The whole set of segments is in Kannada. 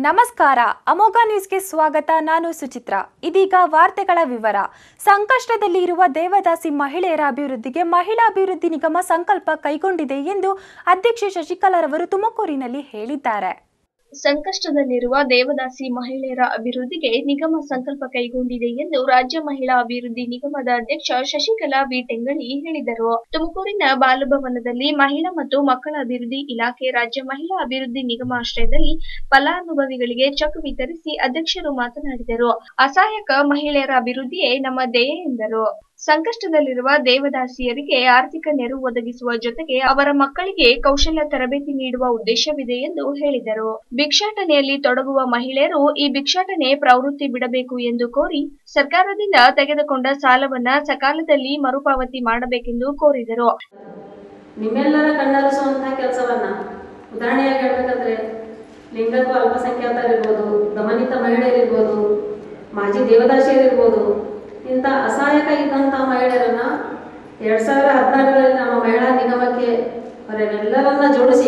ನಮಸ್ಕಾರ ಅಮೋಘ ನ್ಯೂಸ್ಗೆ ಸ್ವಾಗತ ನಾನು ಸುಚಿತ್ರ ಇದೀಗ ವಾರ್ತೆಗಳ ವಿವರ ಸಂಕಷ್ಟದಲ್ಲಿ ಇರುವ ದೇವದಾಸಿ ಮಹಿಳೆಯರ ಅಭಿವೃದ್ಧಿಗೆ ಮಹಿಳಾ ಅಭಿವೃದ್ಧಿ ನಿಗಮ ಸಂಕಲ್ಪ ಕೈಗೊಂಡಿದೆ ಎಂದು ಅಧ್ಯಕ್ಷೆ ಶಶಿಕಲಾರವರು ತುಮಕೂರಿನಲ್ಲಿ ಹೇಳಿದ್ದಾರೆ ಸಂಕಷ್ಟದಲ್ಲಿರುವ ದೇವದಾಸಿ ಮಹಿಳೆಯರ ಅಭಿವೃದ್ಧಿಗೆ ನಿಗಮ ಸಂಕಲ್ಪ ಕೈಗೊಂಡಿದೆ ಎಂದು ರಾಜ್ಯ ಮಹಿಳಾ ಅಭಿವೃದ್ಧಿ ನಿಗಮದ ಅಧ್ಯಕ್ಷ ಶಶಿಕಲಾ ವಿ ಟೆಂಗಳಿ ಹೇಳಿದರು ತುಮಕೂರಿನ ಬಾಲಭವನದಲ್ಲಿ ಮಹಿಳಾ ಮತ್ತು ಮಕ್ಕಳ ಅಭಿವೃದ್ಧಿ ಇಲಾಖೆ ರಾಜ್ಯ ಮಹಿಳಾ ಅಭಿವೃದ್ಧಿ ನಿಗಮ ಆಶ್ರಯದಲ್ಲಿ ಫಲಾನುಭವಿಗಳಿಗೆ ಚೆಕ್ ವಿತರಿಸಿ ಅಧ್ಯಕ್ಷರು ಮಾತನಾಡಿದರು ಅಸಹಾಯಕ ಮಹಿಳೆಯರ ಅಭಿವೃದ್ಧಿಯೇ ನಮ್ಮ ಧ್ಯೇಯ ಎಂದರು ಸಂಕಷ್ಟದಲ್ಲಿರುವ ದೇವದಾಸಿಯರಿಗೆ ಆರ್ಥಿಕ ನೆರವು ಒದಗಿಸುವ ಜೊತೆಗೆ ಅವರ ಮಕ್ಕಳಿಗೆ ಕೌಶಲ್ಯ ತರಬೇತಿ ನೀಡುವ ಉದ್ದೇಶವಿದೆ ಎಂದು ಹೇಳಿದರು ಭಿಕ್ಷಾಟನೆಯಲ್ಲಿ ತೊಡಗುವ ಮಹಿಳೆಯರು ಈ ಭಿಕ್ಷಾಟನೆ ಪ್ರವೃತ್ತಿ ಬಿಡಬೇಕು ಎಂದು ಕೋರಿ ಸರ್ಕಾರದಿಂದ ತೆಗೆದುಕೊಂಡ ಸಾಲವನ್ನ ಸಕಾಲದಲ್ಲಿ ಮರುಪಾವತಿ ಮಾಡಬೇಕೆಂದು ಕೋರಿದರು ನಿಮ್ಮೆಲ್ಲರ ಕಣ್ಣರಿಸುವಂತಹ ಕೆಲಸವನ್ನ ಉದಾಹರಣೆಯಾಗಿ ಹೇಳ್ಬೇಕಂದ್ರೆ ಲಿಂಗತ್ವ ಅಲ್ಪಸಂಖ್ಯಾತರಿರ್ಬೋದು ದಮನಿತ ಮಹಿಳೆಯರಿರ್ಬೋದು ಮಾಜಿ ದೇವದಾಸಿಯರಿರ್ಬೋದು ಇಂಥ ಅಸಹಾಯಕ ಇದ್ದಂಥ ಮಹಿಳೆಯರನ್ನ ಎರಡು ಸಾವಿರ ಹದಿನಾರರಲ್ಲಿ ನಮ್ಮ ಮಹಿಳಾ ನಿಗಮಕ್ಕೆ ಅವರನ್ನೆಲ್ಲರನ್ನ ಜೋಡಿಸಿ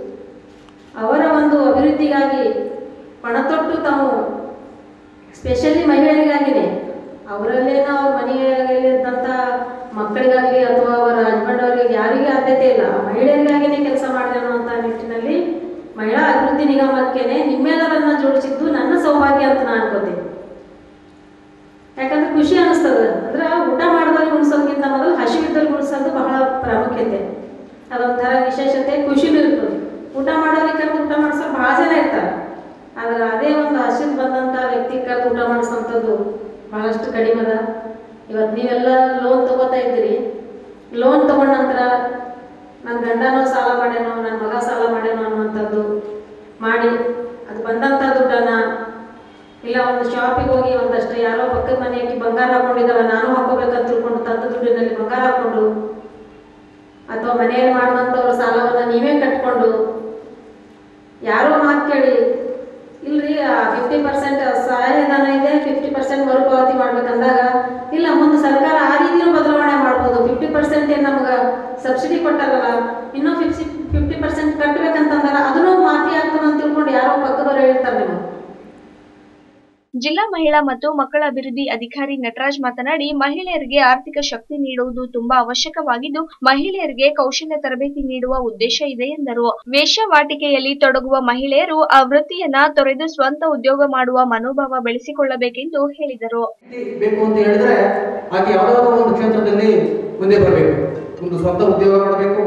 ಅವರ ಒಂದು ಅಭಿವೃದ್ಧಿಗಾಗಿ ಪಣತೊಟ್ಟು ತಾವು ಸ್ಪೆಷಲಿ ಮಹಿಳೆಯರಿಗಾಗಿನೇ ಅವರಲ್ಲೇನೋ ಅವ್ರ ಮನೆಯಲ್ಲಿದ್ದಂಥ ಮಕ್ಕಳಿಗಾಗಲಿ ಅಥವಾ ಅವರ ಹಸ್ಬೆಂಡ್ ಅವರಿಗೆ ಯಾರಿಗೆ ಆದ್ಯತೆ ಇಲ್ಲ ಆ ಮಹಿಳೆಯರಿಗಾಗಿನೇ ಕೆಲಸ ಮಾಡಿದೆ ಅನ್ನುವಂಥ ನಿಟ್ಟಿನಲ್ಲಿ ಮಹಿಳಾ ಅಭಿವೃದ್ಧಿ ನಿಗಮಕ್ಕೇನೆ ನಿಮ್ಮೆಲ್ಲರನ್ನ ಜೋಡಿಸಿದ್ದು ನನ್ನ ಸೌಭಾಗ್ಯ ಅಂತ ನಾನು ಅನ್ಕೋತೀನಿ ಯಾಕಂದ್ರೆ ಖುಷಿ ಅನಿಸ್ತದ ಅಂದ್ರೆ ಊಟ ಮಾಡಿದಲ್ಲಿ ಗುಣಿಸೋದಕ್ಕಿಂತ ಮೊದಲು ಹಸಿವಿದ್ದಲ್ಲಿ ಗುಣಿಸೋದು ಬಹಳ ಪ್ರಾಮುಖ್ಯತೆ ಅದೊಂಥರ ವಿಶೇಷತೆ ಖುಷಿನೂ ಇರ್ತದೆ ಊಟ ಮಾಡೋರಿಗೆ ಕರೆದು ಊಟ ಮಾಡಿಸೋರು ಭಾಳ ಜನ ಇರ್ತಾರೆ ಆದ್ರೆ ಅದೇ ಒಂದು ಹಸಿದ್ ಬಂದಂಥ ವ್ಯಕ್ತಿ ಕರೆದು ಊಟ ಮಾಡಿಸೋಂಥದ್ದು ಬಹಳಷ್ಟು ಕಡಿಮೆ ಅದ ಇವತ್ತು ನೀವೆಲ್ಲ ಲೋನ್ ತಗೋತಾ ಇದ್ದೀರಿ ಲೋನ್ ತಗೊಂಡ ನಂತರ ನನ್ನ ಗಂಡನೋ ಸಾಲ ಮಾಡ್ಯಾನೋ ನನ್ನ ಮಗ ಸಾಲ ಮಾಡ್ಯಾನೋ ಅನ್ನುವಂಥದ್ದು ಮಾಡಿ ಅದು ಬಂದಂಥ ದುಡ್ಡನ್ನ ಇಲ್ಲ ಒಂದು ಶಾಪಿಗೆ ಹೋಗಿ ಒಂದಷ್ಟು ಯಾರೋ ಪಕ್ಕದ ಮನೆಯಾಗಿ ಬಂಗಾರ ಹಾಕೊಂಡಿದ್ದಾವೆ ನಾನು ಹಾಕೋಬೇಕಂತ ತಿಳ್ಕೊಂಡು ತಂದ ದುಡ್ಡಿನಲ್ಲಿ ಬಂಗಾರ ಹಾಕೊಂಡು ಅಥವಾ ಮನೆಯಲ್ಲಿ ಮಾಡಿದಂಥವ್ರ ಸಾಲವನ್ನು ನೀವೇ ಕಟ್ಕೊಂಡು ಯಾರೋ ಮಾತು ಕೇಳಿ ಇಲ್ರಿ ಫಿಫ್ಟಿ ಪರ್ಸೆಂಟ್ ಸಹಾಯಧನ ಇದೆ ಫಿಫ್ಟಿ ಪರ್ಸೆಂಟ್ ಮರುಪಾವತಿ ಮಾಡ್ಬೇಕಂದಾಗ ಇಲ್ಲ ಮುಂದೆ ಸರ್ಕಾರ ಆ ರೀತಿಯೂ ಬದಲಾವಣೆ ಮಾಡ್ಬೋದು ಫಿಫ್ಟಿ ಪರ್ಸೆಂಟ್ ಏನು ನಮ್ಗೆ ಸಬ್ಸಿಡಿ ಕೊಟ್ಟಾರಲ್ಲ ಇನ್ನೂ ಫಿಫ್ಟಿ ಫಿಫ್ಟಿ ಪರ್ಸೆಂಟ್ ಕಟ್ಬೇಕಂತಂದಾರ ಅದನ್ನೂ ಮಾಫಿ ಆಗ್ತದೆ ಅಂತ ತಿಳ್ಕೊಂಡು ಯಾರೋ ಪಕ್ಕದವ್ರು ಹೇಳ್ತಾರೆ ನಿಮಗೆ ಜಿಲ್ಲಾ ಮಹಿಳಾ ಮತ್ತು ಮಕ್ಕಳ ಅಭಿವೃದ್ಧಿ ಅಧಿಕಾರಿ ನಟರಾಜ್ ಮಾತನಾಡಿ ಮಹಿಳೆಯರಿಗೆ ಆರ್ಥಿಕ ಶಕ್ತಿ ನೀಡುವುದು ತುಂಬಾ ಅವಶ್ಯಕವಾಗಿದ್ದು ಮಹಿಳೆಯರಿಗೆ ಕೌಶಲ್ಯ ತರಬೇತಿ ನೀಡುವ ಉದ್ದೇಶ ಇದೆ ಎಂದರು ವೇಶ್ಯಾವಾಟಿಕೆಯಲ್ಲಿ ತೊಡಗುವ ಮಹಿಳೆಯರು ಆ ವೃತ್ತಿಯನ್ನ ತೊರೆದು ಸ್ವಂತ ಉದ್ಯೋಗ ಮಾಡುವ ಮನೋಭಾವ ಬೆಳೆಸಿಕೊಳ್ಳಬೇಕೆಂದು ಹೇಳಿದರು ಬೇಕು ಅಂತ ಹೇಳಿದ್ರೆ ಆಕೆ ಯಾವುದಾದ್ರೂ ಒಂದು ಕ್ಷೇತ್ರದಲ್ಲಿ ಮುಂದೆ ಬರಬೇಕು ಒಂದು ಸ್ವಂತ ಉದ್ಯೋಗ ಮಾಡಬೇಕು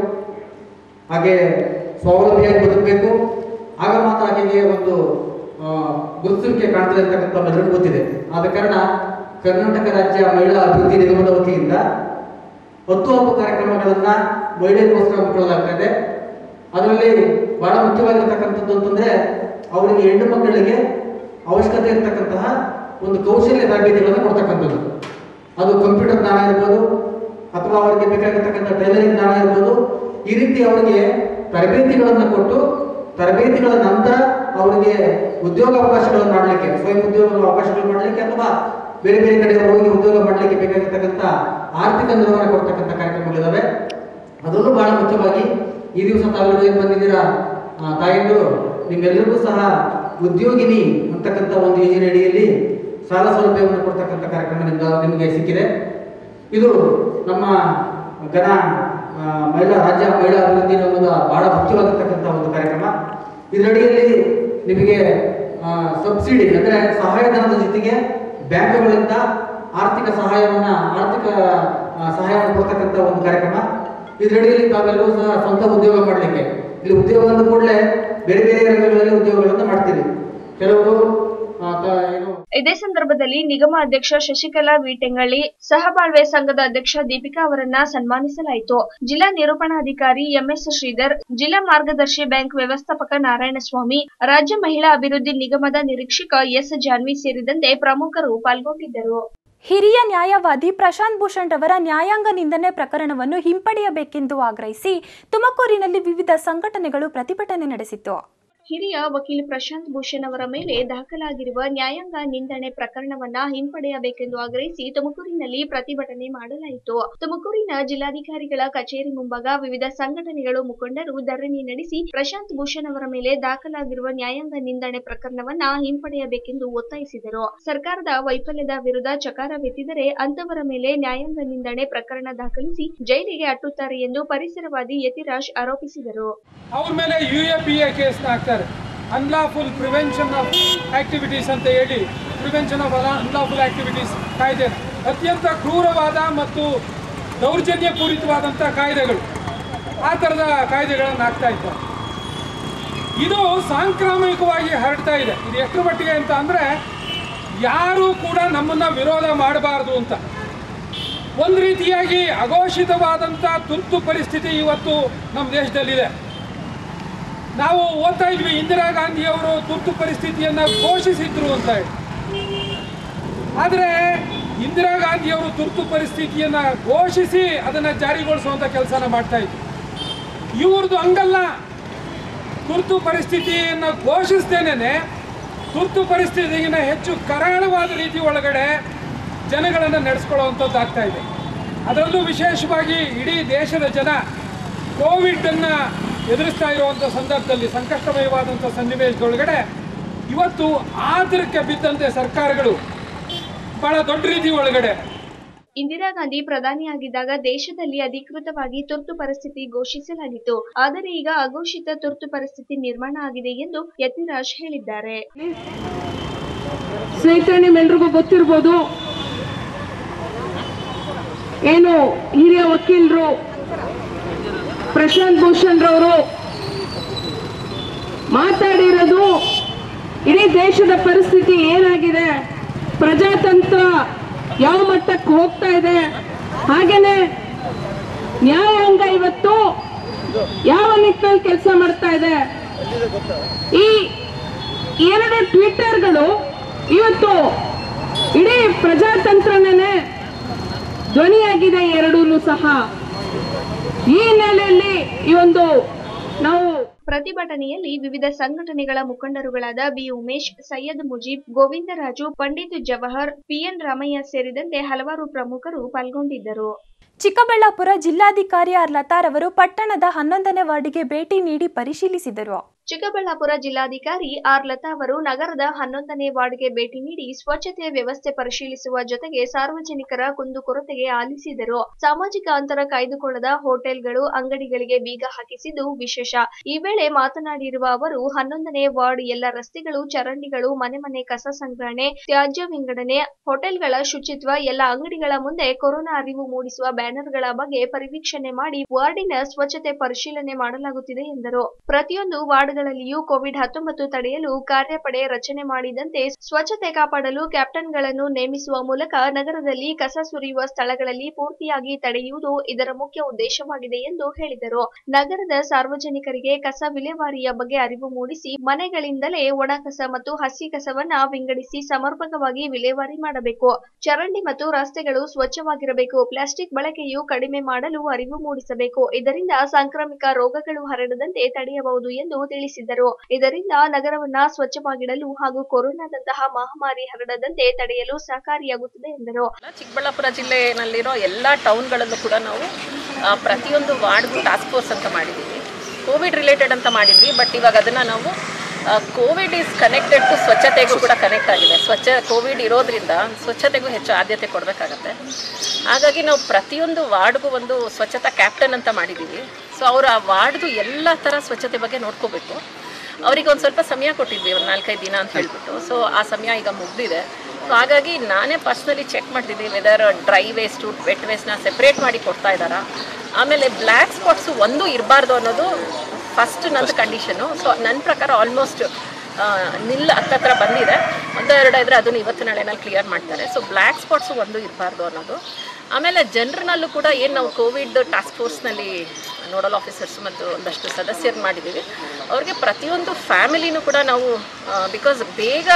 ಹಾಗೆ ಸ್ವಾವಲಂಬಿಯಾಗಿ ಬದುಕಬೇಕು ಆಗ ಮಾತ್ರ ಆಕೆಗೆ ಒಂದು ಆ, ಗುರುತಿಸುವಿಕೆ ಕಾಣ್ತದೆ ಅಂತಕ್ಕಂಥ ಎಲ್ಲರಿಗೂ ಗೊತ್ತಿದೆ ಆದ ಕಾರಣ ಕರ್ನಾಟಕ ರಾಜ್ಯ ಮಹಿಳಾ ಅಭಿವೃದ್ಧಿ ನಿಗಮದ ವತಿಯಿಂದ ಹತ್ತು ಹಬ್ಬ ಕಾರ್ಯಕ್ರಮಗಳನ್ನ ಮಹಿಳೆಯರಿಗೋಸ್ಕರ ಹಮ್ಮಿಕೊಳ್ಳಲಾಗ್ತದೆ ಅದರಲ್ಲಿ ಬಹಳ ಮುಖ್ಯವಾಗಿರ್ತಕ್ಕಂಥದ್ದು ಅಂತಂದ್ರೆ ಅವರಿಗೆ ಹೆಣ್ಣು ಮಕ್ಕಳಿಗೆ ಅವಶ್ಯಕತೆ ಇರತಕ್ಕಂತಹ ಒಂದು ಕೌಶಲ್ಯ ತರಬೇತಿಗಳನ್ನು ಕೊಡ್ತಕ್ಕಂಥದ್ದು ಅದು ಕಂಪ್ಯೂಟರ್ ಜ್ಞಾನ ಇರ್ಬೋದು ಅಥವಾ ಅವರಿಗೆ ಬೇಕಾಗಿರ್ತಕ್ಕಂಥ ಟೈಲರಿಂಗ್ ಜ್ಞಾನ ಇರ್ಬೋದು ಈ ರೀತಿ ಅವರಿಗೆ ತರಬೇತಿಗಳನ್ನು ಕೊಟ್ಟು ತರಬೇತಿಗಳ ನಂತರ ಅವರಿಗೆ ಉದ್ಯೋಗ ಅವಕಾಶಗಳನ್ನು ಮಾಡಲಿಕ್ಕೆ ಸ್ವಯಂ ಉದ್ಯೋಗ ಅವಕಾಶಗಳು ಮಾಡಲಿಕ್ಕೆ ಅಥವಾ ಬೇರೆ ಬೇರೆ ಕಡೆ ಹೋಗಿ ಉದ್ಯೋಗ ಮಾಡಲಿಕ್ಕೆ ಬೇಕಾಗಿರ್ತಕ್ಕಂಥ ಆರ್ಥಿಕ ನಿರ್ವಹಣೆ ಕೊಡ್ತಕ್ಕಂಥ ಕಾರ್ಯಕ್ರಮಗಳಿದಾವೆ ಅದರಲ್ಲೂ ಬಹಳ ಮುಖ್ಯವಾಗಿ ಈ ದಿವಸ ತಾವೆಲ್ಲರೂ ಏನು ಬಂದಿದ್ದೀರಾ ಆ, ತಾಯಂದಿರು ನಿಮ್ಮೆಲ್ಲರಿಗೂ ಸಹ ಉದ್ಯೋಗಿನಿ ಅಂತಕ್ಕಂಥ ಒಂದು ಯೋಜನೆ ಅಡಿಯಲ್ಲಿ ಸಾಲ ಸೌಲಭ್ಯವನ್ನು ಕೊಡ್ತಕ್ಕಂಥ ಕಾರ್ಯಕ್ರಮ ನಿಮ್ಗೆ ನಿಮಗೆ ಸಿಕ್ಕಿದೆ ಇದು ನಮ್ಮ ಘನ ಆ, ಮಹಿಳಾ ರಾಜ್ಯ ಮಹಿಳಾ ಅಭಿವೃದ್ಧಿ ನಿಗಮದ ಬಹಳ ಮುಖ್ಯವಾಗಿರ್ತಕ್ಕಂಥ ಒಂದು ಕಾರ್ಯಕ್ರಮ ಇದರಡಿಯಲ್ಲಿ ನಿಮಗೆ ಸಬ್ಸಿಡಿ ಅಂದರೆ ಸಹಾಯಧನದ ಜೊತೆಗೆ ಬ್ಯಾಂಕುಗಳಿಂದ ಆರ್ಥಿಕ ಸಹಾಯವನ್ನ ಆರ್ಥಿಕ ಆ, ಸಹಾಯವನ್ನು ಕೊಡ್ತಕ್ಕಂಥ ಒಂದು ಕಾರ್ಯಕ್ರಮ ಇದರಡಿಯಲ್ಲಿ ತಾವೆಲ್ಲರೂ ಸಹ ಸ್ವಂತ ಉದ್ಯೋಗ ಮಾಡಲಿಕ್ಕೆ ಇಲ್ಲಿ ಉದ್ಯೋಗ ಅಂದ ಕೂಡಲೇ ಬೇರೆ ಬೇರೆ ರಂಗಗಳಲ್ಲಿ ಉದ್ಯೋಗಗಳನ್ನು ಮಾಡ್ತೀರಿ ಕೆಲವರು ಆ, ತ- ಏನು ಇದೇ ಸಂದರ್ಭದಲ್ಲಿ ನಿಗಮ ಅಧ್ಯಕ್ಷ ಶಶಿಕಲಾ ವಿಟೆಂಗಳಿ ಸಹಬಾಳ್ವೆ ಸಂಘದ ಅಧ್ಯಕ್ಷ ದೀಪಿಕಾ ಅವರನ್ನ ಸನ್ಮಾನಿಸಲಾಯಿತು ಜಿಲ್ಲಾ ನಿರೂಪಣಾಧಿಕಾರಿ ಎಂಎಸ್ ಶ್ರೀಧರ್ ಜಿಲ್ಲಾ ಮಾರ್ಗದರ್ಶಿ ಬ್ಯಾಂಕ್ ವ್ಯವಸ್ಥಾಪಕ ನಾರಾಯಣಸ್ವಾಮಿ ರಾಜ್ಯ ಮಹಿಳಾ ಅಭಿವೃದ್ಧಿ ನಿಗಮದ ನಿರೀಕ್ಷಕ ಎಸ್ ಜಾನ್ವಿ ಸೇರಿದಂತೆ ಪ್ರಮುಖರು ಪಾಲ್ಗೊಂಡಿದ್ದರು ಹಿರಿಯ ನ್ಯಾಯವಾದಿ ಪ್ರಶಾಂತ್ ಭೂಷಣ್ ರವರ ನ್ಯಾಯಾಂಗ ನಿಂದನೆ ಪ್ರಕರಣವನ್ನು ಹಿಂಪಡೆಯಬೇಕೆಂದು ಆಗ್ರಹಿಸಿ ತುಮಕೂರಿನಲ್ಲಿ ವಿವಿಧ ಸಂಘಟನೆಗಳು ಪ್ರತಿಭಟನೆ ನಡೆಸಿತು ಹಿರಿಯ ವಕೀಲ ಪ್ರಶಾಂತ್ ಭೂಷಣ್ ಅವರ ಮೇಲೆ ದಾಖಲಾಗಿರುವ ನ್ಯಾಯಾಂಗ ನಿಂದನೆ ಪ್ರಕರಣವನ್ನ ಹಿಂಪಡೆಯಬೇಕೆಂದು ಆಗ್ರಹಿಸಿ ತುಮಕೂರಿನಲ್ಲಿ ಪ್ರತಿಭಟನೆ ಮಾಡಲಾಯಿತು ತುಮಕೂರಿನ ಜಿಲ್ಲಾಧಿಕಾರಿಗಳ ಕಚೇರಿ ಮುಂಭಾಗ ವಿವಿಧ ಸಂಘಟನೆಗಳು ಮುಖಂಡರು ಧರಣಿ ನಡೆಸಿ ಪ್ರಶಾಂತ್ ಭೂಷಣ್ ಅವರ ಮೇಲೆ ದಾಖಲಾಗಿರುವ ನ್ಯಾಯಾಂಗ ನಿಂದನೆ ಪ್ರಕರಣವನ್ನ ಹಿಂಪಡೆಯಬೇಕೆಂದು ಒತ್ತಾಯಿಸಿದರು ಸರ್ಕಾರದ ವೈಫಲ್ಯದ ವಿರುದ್ಧ ಚಕಾರವೆತ್ತಿದರೆ ಅಂತವರ ಮೇಲೆ ನ್ಯಾಯಾಂಗ ನಿಂದನೆ ಪ್ರಕರಣ ದಾಖಲಿಸಿ ಜೈಲಿಗೆ ಅಟ್ಟುತ್ತಾರೆ ಎಂದು ಪರಿಸರವಾದಿ ಯತಿರಾಜ್ ಆರೋಪಿಸಿದರು ಅವ್ರ ಮೇಲೆ ಯು ಎ ಪಿ ಎ ಕೇಸ್ನ ಹಾಕ್ತಾರೆ ಅನ್ಲಾಫುಲ್ ಪ್ರಿವೆನ್ಷನ್ ಆಫ್ ಆಕ್ಟಿವಿಟೀಸ್ ಅಂತ ಹೇಳಿ ಪ್ರಿವೆನ್ಷನ್ ಆಫ್ ಅನ್ಲಾಫುಲ್ ಆಕ್ಟಿವಿಟೀಸ್ ಕಾಯ್ದೆ ಅತ್ಯಂತ ಕ್ರೂರವಾದ ಮತ್ತು ದೌರ್ಜನ್ಯಪೂರಿತವಾದಂಥ ಕಾಯ್ದೆಗಳು ಆ ಥರದ ಕಾಯ್ದೆಗಳನ್ನು ಹಾಕ್ತಾ ಇದ್ದಾರೆ ಇದು ಸಾಂಕ್ರಾಮಿಕವಾಗಿ ಹರಡ್ತಾ ಇದೆ ಇದು ಎಷ್ಟು ಮಟ್ಟಿಗೆ ಅಂತ ಅಂದರೆ ಯಾರೂ ಕೂಡ ನಮ್ಮನ್ನು ವಿರೋಧ ಮಾಡಬಾರ್ದು ಅಂತ ಒಂದು ರೀತಿಯಾಗಿ ಅಘೋಷಿತವಾದಂಥ ತುರ್ತು ಪರಿಸ್ಥಿತಿ ಇವತ್ತು ನಮ್ಮ ದೇಶದಲ್ಲಿದೆ ನಾವು ಓದ್ತಾ ಇದ್ವಿ ಇಂದಿರಾ ಗಾಂಧಿಯವರು ತುರ್ತು ಪರಿಸ್ಥಿತಿಯನ್ನು ಘೋಷಿಸಿದ್ರು ಅಂತ ಹೇಳಿ ಆದರೆ ಇಂದಿರಾ ಗಾಂಧಿಯವರು ತುರ್ತು ಪರಿಸ್ಥಿತಿಯನ್ನು ಘೋಷಿಸಿ ಅದನ್ನು ಜಾರಿಗೊಳಿಸುವಂಥ ಕೆಲಸನ ಮಾಡ್ತಾ ಇದ್ರು ಇವ್ರದ್ದು ಹಂಗಲ್ಲ ತುರ್ತು ಪರಿಸ್ಥಿತಿಯನ್ನು ಘೋಷಿಸ್ದೇನೆ ತುರ್ತು ಪರಿಸ್ಥಿತಿಗಿನ್ನ ಹೆಚ್ಚು ಕರಾಳವಾದ ರೀತಿ ಒಳಗಡೆ ಜನಗಳನ್ನು ನಡೆಸ್ಕೊಳ್ಳುವಂಥದ್ದು ಆಗ್ತಾ ಇದೆ ಅದರಲ್ಲೂ ವಿಶೇಷವಾಗಿ ಇಡೀ ದೇಶದ ಜನ ಕೋವಿಡನ್ನು ಎದುರಿಸ್ತಾ ಇರುವಂಥ ಸಂದರ್ಭದಲ್ಲಿ ಸಂಕಷ್ಟಮಯವಾದಂಥ ಸನ್ನಿವೇಶದೊಳಗಡೆ ಇವತ್ತು ಆತರಕ್ಕೆ ಬಿದ್ದಂತೆ ಸರ್ಕಾರಗಳು ಬಹಳ ದೊಡ್ಡ ರೀತಿ ಒಳಗಡೆ ಇಂದಿರಾ ಗಾಂಧಿ ಪ್ರಧಾನಿಯಾಗಿದ್ದಾಗ ದೇಶದಲ್ಲಿ ಅಧಿಕೃತವಾಗಿ ತುರ್ತು ಪರಿಸ್ಥಿತಿ ಘೋಷಿಸಲಾಗಿತ್ತು ಆದರೆ ಈಗ ಅಘೋಷಿತ ತುರ್ತು ಪರಿಸ್ಥಿತಿ ನಿರ್ಮಾಣ ಆಗಿದೆ ಎಂದು ಯತಿರಾಜ್ ಹೇಳಿದ್ದಾರೆ ಸ್ನೇಹಿತರೆ ನಿಮ್ಮೆಲ್ರಿಗೂ ಗೊತ್ತಿರ್ಬೋದು ಏನು ಹಿರಿಯ ವಕೀಲರು ಪ್ರಶಾಂತ್ ಭೂಷಣ್ ರವರು ಮಾತಾಡಿರೋದು ಇಡೀ ದೇಶದ ಪರಿಸ್ಥಿತಿ ಏನಾಗಿದೆ ಪ್ರಜಾತಂತ್ರ ಯಾವ ಮಟ್ಟಕ್ಕೆ ಹೋಗ್ತಾ ಇದೆ ಹಾಗೇನೆ ನ್ಯಾಯಾಂಗ ಇವತ್ತು ಯಾವ ನಿಟ್ಟಿನಲ್ಲಿ ಕೆಲಸ ಮಾಡ್ತಾ ಇದೆ ಈ ಎರಡು ಟ್ವಿಟ್ಟರ್ಗಳು ಇವತ್ತು ಇಡೀ ಪ್ರಜಾತಂತ್ರನೇ ಧ್ವನಿಯಾಗಿದೆ ಎರಡೂ ಸಹ ಈ ಹಿನ್ನೆಲೆಯಲ್ಲಿ ಈ ಒಂದು ನಾವು ಪ್ರತಿಭಟನೆಯಲ್ಲಿ ವಿವಿಧ ಸಂಘಟನೆಗಳ ಮುಖಂಡರುಗಳಾದ ಬಿ ಉಮೇಶ್ ಸೈಯದ್ ಮುಜೀಬ್ ಗೋವಿಂದರಾಜು ಪಂಡಿತ್ ಜವಹರ್ ಪಿಎನ್ ರಾಮಯ್ಯ ಸೇರಿದಂತೆ ಹಲವಾರು ಪ್ರಮುಖರು ಪಾಲ್ಗೊಂಡಿದ್ದರು ಚಿಕ್ಕಬಳ್ಳಾಪುರ ಜಿಲ್ಲಾಧಿಕಾರಿ ಆರ್ ಲತಾರವರು ಪಟ್ಟಣದ ಹನ್ನೊಂದನೇ ವಾರ್ಡಿಗೆ ಭೇಟಿ ನೀಡಿ ಪರಿಶೀಲಿಸಿದರು ಚಿಕ್ಕಬಳ್ಳಾಪುರ ಜಿಲ್ಲಾಧಿಕಾರಿ ಆರ್ ಲತಾ ಅವರು ನಗರದ ಹನ್ನೊಂದನೇ ವಾರ್ಡ್ಗೆ ಭೇಟಿ ನೀಡಿ ಸ್ವಚ್ಛತೆ ವ್ಯವಸ್ಥೆ ಪರಿಶೀಲಿಸುವ ಜೊತೆಗೆ ಸಾರ್ವಜನಿಕರ ಕುಂದುಕೊರತೆಗೆ ಆಲಿಸಿದರು ಸಾಮಾಜಿಕ ಅಂತರ ಕಾಯ್ದುಕೊಳ್ಳದ ಹೋಟೆಲ್ಗಳು ಅಂಗಡಿಗಳಿಗೆ ಬೀಗ ಹಾಕಿಸಿದ್ದು ವಿಶೇಷ ಈ ವೇಳೆ ಮಾತನಾಡಿರುವ ಅವರು ಹನ್ನೊಂದನೇ ವಾರ್ಡ್ ಎಲ್ಲ ರಸ್ತೆಗಳು ಚರಂಡಿಗಳು ಮನೆ ಮನೆ ಕಸ ಸಂಗ್ರಹಣೆ ತ್ಯಾಜ್ಯ ವಿಂಗಡಣೆ ಹೋಟೆಲ್ಗಳ ಶುಚಿತ್ವ ಎಲ್ಲ ಅಂಗಡಿಗಳ ಮುಂದೆ ಕೊರೋನಾ ಅರಿವು ಮೂಡಿಸುವ ಬ್ಯಾನರ್ಗಳ ಬಗ್ಗೆ ಪರಿವೀಕ್ಷಣೆ ಮಾಡಿ ವಾರ್ಡಿನ ಸ್ವಚ್ಛತೆ ಪರಿಶೀಲನೆ ಮಾಡಲಾಗುತ್ತಿದೆ ಎಂದರು ಪ್ರತಿಯೊಂದು ವಾರ್ಡ್ಗಳಲ್ಲಿಯೂ ಕೋವಿಡ್ ಹತ್ತೊಂಬತ್ತು ತಡೆಯಲು ಕಾರ್ಯಪಡೆ ರಚನೆ ಮಾಡಿದಂತೆ ಸ್ವಚ್ಛತೆ ಕಾಪಾಡಲು ಕ್ಯಾಪ್ಟನ್ಗಳನ್ನು ನೇಮಿಸುವ ಮೂಲಕ ನಗರದಲ್ಲಿ ಕಸ ಸುರಿಯುವ ಸ್ಥಳಗಳಲ್ಲಿ ಪೂರ್ತಿಯಾಗಿ ತಡೆಯುವುದು ಇದರ ಮುಖ್ಯ ಉದ್ದೇಶವಾಗಿದೆ ಎಂದು ಹೇಳಿದರು ನಗರದ ಸಾರ್ವಜನಿಕರಿಗೆ ಕಸ ವಿಲೇವಾರಿಯ ಬಗ್ಗೆ ಅರಿವು ಮೂಡಿಸಿ ಮನೆಗಳಿಂದಲೇ ಒಣ ಕಸ ಮತ್ತು ಹಸಿ ಕಸವನ್ನ ವಿಂಗಡಿಸಿ ಸಮರ್ಪಕವಾಗಿ ವಿಲೇವಾರಿ ಮಾಡಬೇಕು ಚರಂಡಿ ಮತ್ತು ರಸ್ತೆಗಳು ಸ್ವಚ್ಛವಾಗಿರಬೇಕು ಪ್ಲಾಸ್ಟಿಕ್ ಬಳಕೆಯು ಕಡಿಮೆ ಮಾಡಲು ಅರಿವು ಮೂಡಿಸಬೇಕು ಇದರಿಂದ ಸಾಂಕ್ರಾಮಿಕ ರೋಗಗಳು ಹರಡದಂತೆ ತಡೆಯಬಹುದು ಎಂದು ತಿಳಿಸಿದರು ಇದರಿಂದ ನಗರವನ್ನ ಸ್ವಚ್ಛವಾಗಿಡಲು ಹಾಗೂ ಕೊರೋನಾದಂತಹ ಮಹಾಮಾರಿ ಹರಡದಂತೆ ತಡೆಯಲು ಸಹಕಾರಿಯಾಗುತ್ತದೆ ಎಂದರು ಚಿಕ್ಕಬಳ್ಳಾಪುರ ಜಿಲ್ಲೆಯಲ್ಲಿರೋ ಎಲ್ಲ ಟೌನ್ಗಳಲ್ಲೂ ಕೂಡ ನಾವು ಆ, ಪ್ರತಿಯೊಂದು ವಾರ್ಡ್ಗೂ ಟಾಸ್ಕ್ ಫೋರ್ಸ್ ಅಂತ ಮಾಡಿದ್ದೀವಿ ಕೋವಿಡ್ ರಿಲೇಟೆಡ್ ಅಂತ ಮಾಡಿದ್ವಿ ಬಟ್ ಇವಾಗ ಅದನ್ನು ನಾವು ಕೋವಿಡ್ ಈಸ್ ಕನೆಕ್ಟೆಡ್ ಟು ಸ್ವಚ್ಛತೆಗೂ ಕೂಡ ಕನೆಕ್ಟ್ ಆಗಿದೆ ಸ್ವಚ್ಛ ಕೋವಿಡ್ ಇರೋದ್ರಿಂದ ಸ್ವಚ್ಛತೆಗೂ ಹೆಚ್ಚು ಆದ್ಯತೆ ಕೊಡಬೇಕಾಗತ್ತೆ ಹಾಗಾಗಿ ನಾವು ಪ್ರತಿಯೊಂದು ವಾರ್ಡ್ಗೂ ಒಂದು ಸ್ವಚ್ಛತಾ ಕ್ಯಾಪ್ಟನ್ ಅಂತ ಮಾಡಿದ್ದೀವಿ ಸೊ ಅವರು ಆ ವಾರ್ಡ್ದು ಎಲ್ಲ ಥರ ಸ್ವಚ್ಛತೆ ಬಗ್ಗೆ ನೋಡ್ಕೋಬೇಕು ಅವರಿಗೆ ಒಂದು ಸ್ವಲ್ಪ ಸಮಯ ಕೊಟ್ಟಿದ್ವಿ ಒಂದು ನಾಲ್ಕೈದು ದಿನ ಅಂತ ಹೇಳ್ಬಿಟ್ಟು ಸೊ ಆ ಸಮಯ ಈಗ ಮುಗ್ದಿದೆ ಸೊ ಹಾಗಾಗಿ ನಾನೇ ಪರ್ಸ್ನಲಿ ಚೆಕ್ ಮಾಡ್ತಿದ್ದೆ ವೆದರ್ ಡ್ರೈ ವೇಸ್ಟು ವೆಟ್ ವೇಸ್ಟ್ನ ಸೆಪ್ರೇಟ್ ಮಾಡಿ ಕೊಡ್ತಾ ಇದ್ದಾರಾ ಆಮೇಲೆ ಬ್ಲ್ಯಾಕ್ ಸ್ಪಾಟ್ಸು ಒಂದು ಇರಬಾರ್ದು ಅನ್ನೋದು ಫಸ್ಟ್ ನಂದು ಕಂಡೀಷನು ಸೊ ನನ್ನ ಪ್ರಕಾರ ಆಲ್ಮೋಸ್ಟ್ ನಿಲ್ ಹತ್ತತ್ರ ಬಂದಿದೆ ಒಂದು ಎರಡು ಇದ್ರೆ ಅದನ್ನು ಇವತ್ತು ನಾಳೆನಲ್ಲಿ ಕ್ಲಿಯರ್ ಮಾಡ್ತಾರೆ ಸೊ ಬ್ಲ್ಯಾಕ್ ಸ್ಪಾಟ್ಸು ಒಂದು ಇರಬಾರ್ದು ಅನ್ನೋದು ಆಮೇಲೆ ಜನರನ್ನಲ್ಲೂ ಕೂಡ ಏನು ನಾವು ಕೋವಿಡ್ ಟಾಸ್ಕ್ ಫೋರ್ಸ್ನಲ್ಲಿ ನೋಡಲ್ ಆಫೀಸರ್ಸ್ ಮತ್ತು ಒಂದಷ್ಟು ಸದಸ್ಯರು ಮಾಡಿದ್ದೀವಿ ಅವ್ರಿಗೆ ಪ್ರತಿಯೊಂದು ಫ್ಯಾಮಿಲಿನೂ ಕೂಡ ನಾವು ಬಿಕಾಸ್ ಬೇಗ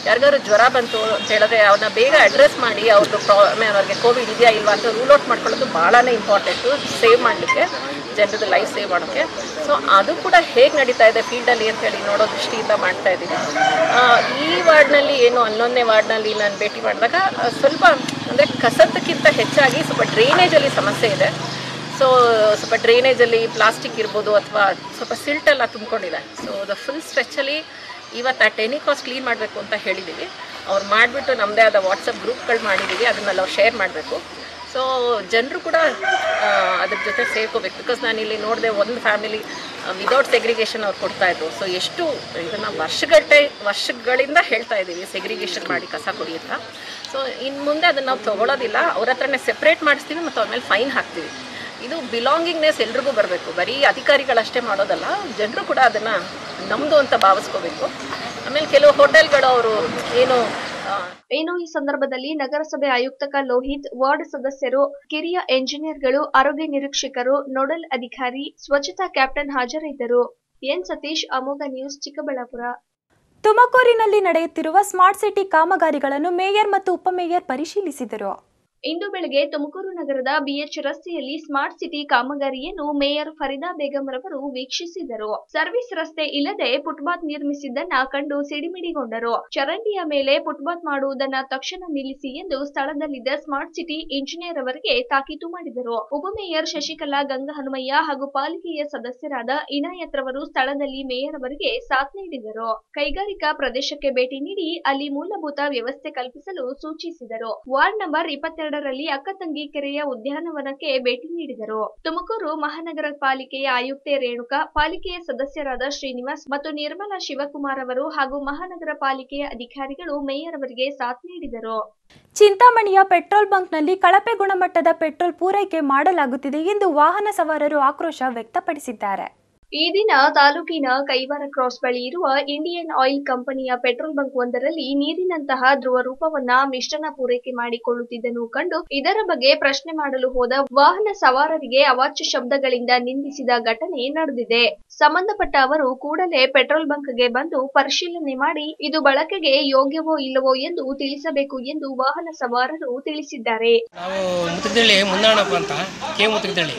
ಯಾರಿಗಾದ್ರು ಜ್ವರ ಬಂತು ಅಂತ ಹೇಳಿದ್ರೆ ಅವ್ರನ್ನ ಬೇಗ ಅಡ್ರೆಸ್ ಮಾಡಿ ಅವ್ರದ್ದು ಪ್ರಾಬ್ಲಮ್ ಅವ್ರಿಗೆ ಕೋವಿಡ್ ಇದೆಯಾ ಇಲ್ವಾ ಅಂತ ರೂಲ್ ಔಟ್ ಮಾಡ್ಕೊಳ್ಳೋದು ಭಾಳನೇ ಇಂಪಾರ್ಟೆಂಟು ಸೇವ್ ಮಾಡಲಿಕ್ಕೆ ಜನರದ್ದು ಲೈಫ್ ಸೇವ್ ಮಾಡೋಕ್ಕೆ ಸೊ ಅದು ಕೂಡ ಹೇಗೆ ನಡೀತಾ ಇದೆ ಫೀಲ್ಡಲ್ಲಿ ಅಂತ ಹೇಳಿ ನೋಡೋ ದೃಷ್ಟಿಯಿಂದ ಮಾಡ್ತಾ ಇದ್ದೀನಿ ಆ, ಈ ವಾರ್ಡ್ನಲ್ಲಿ ಏನು ಹನ್ನೊಂದನೇ ವಾರ್ಡ್ನಲ್ಲಿ ನಾನು ಭೇಟಿ ಮಾಡಿದಾಗ ಆ, ಸ್ವಲ್ಪ ಅಂದರೆ ಕಸದಕ್ಕಿಂತ ಹೆಚ್ಚಾಗಿ ಸ್ವಲ್ಪ ಡ್ರೈನೇಜಲ್ಲಿ ಸಮಸ್ಯೆ ಇದೆ ಸೊ ಸ್ವಲ್ಪ ಡ್ರೈನೇಜಲ್ಲಿ ಪ್ಲಾಸ್ಟಿಕ್ ಇರ್ಬೋದು ಅಥವಾ ಸ್ವಲ್ಪ ಸಿಲ್ಟೆಲ್ಲ ತುಂಬಿಕೊಂಡಿದೆ ಸೊ ದ ಫುಲ್ ಸ್ಟ್ರೆಚ್ಚಲ್ಲಿ ಇವತ್ತು ಆ ಟೆನಿಕಾಸ್ ಕ್ಲೀನ್ ಮಾಡಬೇಕು ಅಂತ ಹೇಳಿದ್ದೀವಿ ಅವ್ರು ಮಾಡಿಬಿಟ್ಟು ನಮ್ಮದೇ ಆದ ವಾಟ್ಸಪ್ ಗ್ರೂಪ್ಗಳು ಮಾಡಿದ್ದೀವಿ ಅದನ್ನೆಲ್ಲ ಅವ್ರು ಶೇರ್ ಮಾಡಬೇಕು ಸೊ ಜನರು ಕೂಡ ಆ, ಅದ್ರ ಜೊತೆ ಸೇರ್ಕೋಬೇಕು ಬಿಕಾಸ್ ನಾನು ಇಲ್ಲಿ ನೋಡಿದೆ ಒಂದು ಫ್ಯಾಮಿಲಿ ವಿದೌಟ್ ಸೆಗ್ರಿಗೇಷನ್ ಅವ್ರು ಕೊಡ್ತಾ ಇದ್ರು ಸೊ ಎಷ್ಟು ಇದನ್ನು ವರ್ಷಗಟ್ಟೆ ವರ್ಷಗಳಿಂದ ಹೇಳ್ತಾ ಇದ್ದೀವಿ ಸೆಗ್ರಿಗೇಷನ್ ಮಾಡಿ ಕಸ ಕೊಡಿ ಅಂತ ಸೊ ಇನ್ನು ಮುಂದೆ ಅದನ್ನು ನಾವು ತೊಗೊಳೋದಿಲ್ಲ ಅವ್ರ ಹತ್ರನೇ ಸೆಪ್ರೇಟ್ ಮಾಡಿಸ್ತೀವಿ ಮತ್ತು ಆಮೇಲೆ ಫೈನ್ ಹಾಕ್ತೀವಿ ಇದು ಬಿಲಾಂಗಿಂಗ್ನೆಸ್ ಎಲ್ರಿಗೂ ಬರಬೇಕು ಬರೀ ಅಧಿಕಾರಿಗಳಷ್ಟೇ ಮಾಡೋದಲ್ಲ ಜನರು ಕೂಡ ಅದನ್ನು ನಮ್ಮದು ಅಂತ ಭಾವಿಸ್ಕೋಬೇಕು ಆಮೇಲೆ ಕೆಲವು ಹೋಟೆಲ್ಗಳು ಅವರು ಏನು ಆ, ಇನ್ನು ಈ ಸಂದರ್ಭದಲ್ಲಿ ನಗರಸಭೆ ಆಯುಕ್ತಕ ಲೋಹಿತ್ ವಾರ್ಡ್ ಸದಸ್ಯರು ಕಿರಿಯ ಎಂಜಿನಿಯರ್ಗಳು ಆರೋಗ್ಯ ನಿರೀಕ್ಷಕರು ನೋಡಲ್ ಅಧಿಕಾರಿ ಸ್ವಚ್ಛತಾ ಕ್ಯಾಪ್ಟನ್ ಹಾಜರಿದ್ದರು ಎನ್ ಸತೀಶ್ ಅಮೋಘ ನ್ಯೂಸ್ ಚಿಕ್ಕಬಳ್ಳಾಪುರ ತುಮಕೂರಿನಲ್ಲಿ ನಡೆಯುತ್ತಿರುವ ಸ್ಮಾರ್ಟ್ ಸಿಟಿ ಕಾಮಗಾರಿಗಳನ್ನು ಮೇಯರ್ ಮತ್ತು ಉಪಮೇಯರ್ ಪರಿಶೀಲಿಸಿದರು ಇಂದು ಬೆಳಗ್ಗೆ ತುಮಕೂರು ನಗರದ ಬಿಎಚ್ ರಸ್ತೆಯಲ್ಲಿ ಸ್ಮಾರ್ಟ್ ಸಿಟಿ ಕಾಮಗಾರಿಯನ್ನು ಮೇಯರ್ ಫರೀದಾ ಬೇಗಂ ರವರು ವೀಕ್ಷಿಸಿದರು ಸರ್ವಿಸ್ ರಸ್ತೆ ಇಲ್ಲದೆ ಫುಟ್ಪಾತ್ ನಿರ್ಮಿಸಿದ್ದನ್ನ ಕಂಡು ಸಿಡಿಮಿಡಿಗೊಂಡರು ಚರಂಡಿಯ ಮೇಲೆ ಫುಟ್ಪಾತ್ ಮಾಡುವುದನ್ನ ತಕ್ಷಣ ನಿಲ್ಲಿಸಿ ಎಂದು ಸ್ಥಳದಲ್ಲಿದ್ದ ಸ್ಮಾರ್ಟ್ ಸಿಟಿ ಇಂಜಿನಿಯರ್ ಅವರಿಗೆ ತಾಕೀತು ಮಾಡಿದರು ಉಪಮೇಯರ್ ಶಶಿಕಲಾ ಗಂಗಹನುಮಯ್ಯ ಹಾಗೂ ಪಾಲಿಕೆಯ ಸದಸ್ಯರಾದ ಇನಾಯತ್ ರವರು ಸ್ಥಳದಲ್ಲಿ ಮೇಯರ್ ಅವರಿಗೆ ಸಾಥ್ ನೀಡಿದರು ಕೈಗಾರಿಕಾ ಪ್ರದೇಶಕ್ಕೆ ಭೇಟಿ ನೀಡಿ ಅಲ್ಲಿ ಮೂಲಭೂತ ವ್ಯವಸ್ಥೆ ಕಲ್ಪಿಸಲು ಸೂಚಿಸಿದರು ವಾರ್ಡ್ ನಂಬರ್ ಇಪ್ಪತ್ತೆರಡರಲ್ಲಿ ಅಕ್ಕತಂಗಿ ಕೆರೆಯ ಉದ್ಯಾನವನಕ್ಕೆ ಭೇಟಿ ನೀಡಿದರು ತುಮಕೂರು ಮಹಾನಗರ ಪಾಲಿಕೆಯ ಆಯುಕ್ತೆ ರೇಣುಕಾ ಪಾಲಿಕೆಯ ಸದಸ್ಯರಾದ ಶ್ರೀನಿವಾಸ್ ಮತ್ತು ನಿರ್ಮಲಾ ಶಿವಕುಮಾರ್ ಅವರು ಹಾಗೂ ಮಹಾನಗರ ಪಾಲಿಕೆಯ ಅಧಿಕಾರಿಗಳು ಮೇಯರ್ ಅವರಿಗೆ ಸಾಥ್ ನೀಡಿದರು ಚಿಂತಾಮಣಿಯ ಪೆಟ್ರೋಲ್ ಬಂಕ್ನಲ್ಲಿ ಕಳಪೆ ಗುಣಮಟ್ಟದ ಪೆಟ್ರೋಲ್ ಪೂರೈಕೆ ಮಾಡಲಾಗುತ್ತಿದೆ ಎಂದು ವಾಹನ ಸವಾರರು ಆಕ್ರೋಶ ವ್ಯಕ್ತಪಡಿಸಿದ್ದಾರೆ ಈ ದಿನ ತಾಲೂಕಿನ ಕೈವಾರ ಕ್ರಾಸ್ ಬಳಿ ಇರುವ ಇಂಡಿಯನ್ ಆಯಿಲ್ ಕಂಪನಿಯ ಪೆಟ್ರೋಲ್ ಬಂಕ್ ಒಂದರಲ್ಲಿ ನೀರಿನಂತಹ ಧ್ರುವ ರೂಪವನ್ನ ಮಿಶ್ರಣ ಪೂರೈಕೆ ಮಾಡಿಕೊಳ್ಳುತ್ತಿದ್ದನ್ನು ಕಂಡು ಇದರ ಬಗ್ಗೆ ಪ್ರಶ್ನೆ ಮಾಡಲು ಹೋದ ವಾಹನ ಸವಾರರಿಗೆ ಅವಾಚ್ಯ ಶಬ್ದಗಳಿಂದ ನಿಂದಿಸಿದ ಘಟನೆ ನಡೆದಿದೆ ಸಂಬಂಧಪಟ್ಟ ಅವರು ಕೂಡಲೇ ಪೆಟ್ರೋಲ್ ಬಂಕ್ಗೆ ಬಂದು ಪರಿಶೀಲನೆ ಮಾಡಿ ಇದು ಬಳಕೆಗೆ ಯೋಗ್ಯವೋ ಇಲ್ಲವೋ ಎಂದು ತಿಳಿಸಬೇಕು ಎಂದು ವಾಹನ ಸವಾರರು ತಿಳಿಸಿದ್ದಾರೆ ನಾವು ಮುತ್ತಿದ್ದಳ್ಳಿ ಮುನ್ನಾಣಪ್ಪ ಅಂತ ಕೆ ಮುತ್ತಿದ್ದಳ್ಳಿ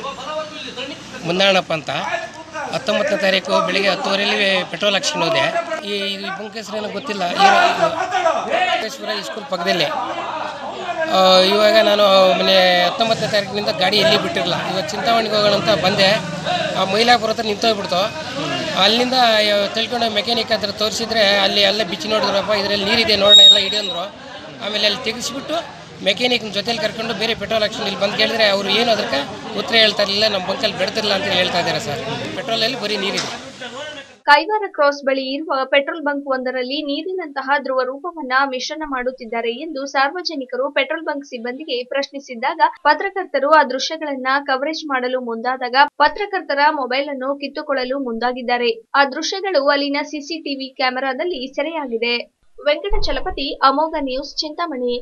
ಮುನ್ನಾಣಪ್ಪ ಅಂತ ಹತ್ತೊಂಬತ್ತನೇ ತಾರೀಕು ಬೆಳಿಗ್ಗೆ ಹತ್ತುವರೆಯಲ್ಲಿ ಪೆಟ್ರೋಲ್ ಹಾಕ್ಸ್ಕೊಂಡು ಹೋದೆ ಈ ಈ ಬಂಕ್ ಹೆಸರು ಏನೋ ಗೊತ್ತಿಲ್ಲ ವೆಂಕಟೇಶ್ವರ ಸ್ಕೂಲ್ ಪಕ್ಕದಲ್ಲಿ ಆ, ಇವಾಗ ನಾನು ಮೊನ್ನೆ ಹತ್ತೊಂಬತ್ತನೇ ತಾರೀಕಿನಿಂದ ಗಾಡಿ ಎಲ್ಲಿ ಬಿಟ್ಟಿರಲ್ಲ ಇವತ್ತು ಚಿಂತಾಮಣಿಗೆ ಹೋಗೋಣ ಅಂತ ಬಂದೆ ಆ ಮೈಲಾಪುರ ಹತ್ರ ನಿಂತೋಗ್ಬಿಡ್ತು ಅಲ್ಲಿಂದ ಯ- ತಿಳ್ಕೊಂಡು ಮೆಕ್ಯಾನಿಕ್ ಹತ್ರ ತೋರಿಸಿದ್ರೆ ಅಲ್ಲಿ ಎಲ್ಲ ಬಿಚ್ಚಿ ನೋಡಿದ್ರಪ್ಪ ಇದರಲ್ಲಿ ನೀರಿದೆ ನೋಡೋಣ ಎಲ್ಲ ಇಡಿ ಅಂದರು ಆಮೇಲೆ ಅಲ್ಲಿ ತೆಗೆಸ್ಬಿಟ್ಟು ಮೆಕ್ಯಾನಿಕ್ ಜೊತೆಲಿ ಕರ್ಕೊಂಡು ಬೇರೆ ಪೆಟ್ರೋಲ್ ಹಾಕ್ಸ್ಕೊಂಡು ಇಲ್ಲಿ ಬಂದು ಕೇಳಿದ್ರೆ ಅವರು ಏನು ಅದಕ್ಕೆ ಉತ್ತರ ಹೇಳ್ತಾ ಇರಲಿಲ್ಲ ನಮ್ಮ ಬಂಕಲ್ಲಿ ಬೆಡ್ತಿರಲಿಲ್ಲ ಅಂತ ಹೇಳ್ತಾ ಇದ್ದಾರೆ ಸರ್ ಪೆಟ್ರೋಲಲ್ಲಿ ಬರೀ ನೀರಿದೆ ಕೈವಾರ ಕ್ರಾಸ್ ಬಳಿ ಇರುವ ಪೆಟ್ರೋಲ್ ಬಂಕ್ ಒಂದರಲ್ಲಿ ನೀರಿನಂತಹ ಧ್ರುವ ರೂಪವನ್ನ ಮಿಶ್ರಣ ಮಾಡುತ್ತಿದ್ದಾರೆ ಎಂದು ಸಾರ್ವಜನಿಕರು ಪೆಟ್ರೋಲ್ ಬಂಕ್ ಸಿಬ್ಬಂದಿಗೆ ಪ್ರಶ್ನಿಸಿದ್ದಾಗ ಪತ್ರಕರ್ತರು ಆ ದೃಶ್ಯಗಳನ್ನ ಕವರೇಜ್ ಮಾಡಲು ಮುಂದಾದಾಗ ಪತ್ರಕರ್ತರ ಮೊಬೈಲ್ ಅನ್ನು ಕಿತ್ತುಕೊಳ್ಳಲು ಮುಂದಾಗಿದ್ದಾರೆ ಆ ದೃಶ್ಯಗಳು ಅಲ್ಲಿನ ಸಿಸಿಟಿವಿ ಕ್ಯಾಮೆರಾದಲ್ಲಿ ಸೆರೆಯಾಗಿದೆ ವೆಂಕಟಚಲಪತಿ ಅಮೋಘ ನ್ಯೂಸ್ ಚಿಂತಾಮಣಿ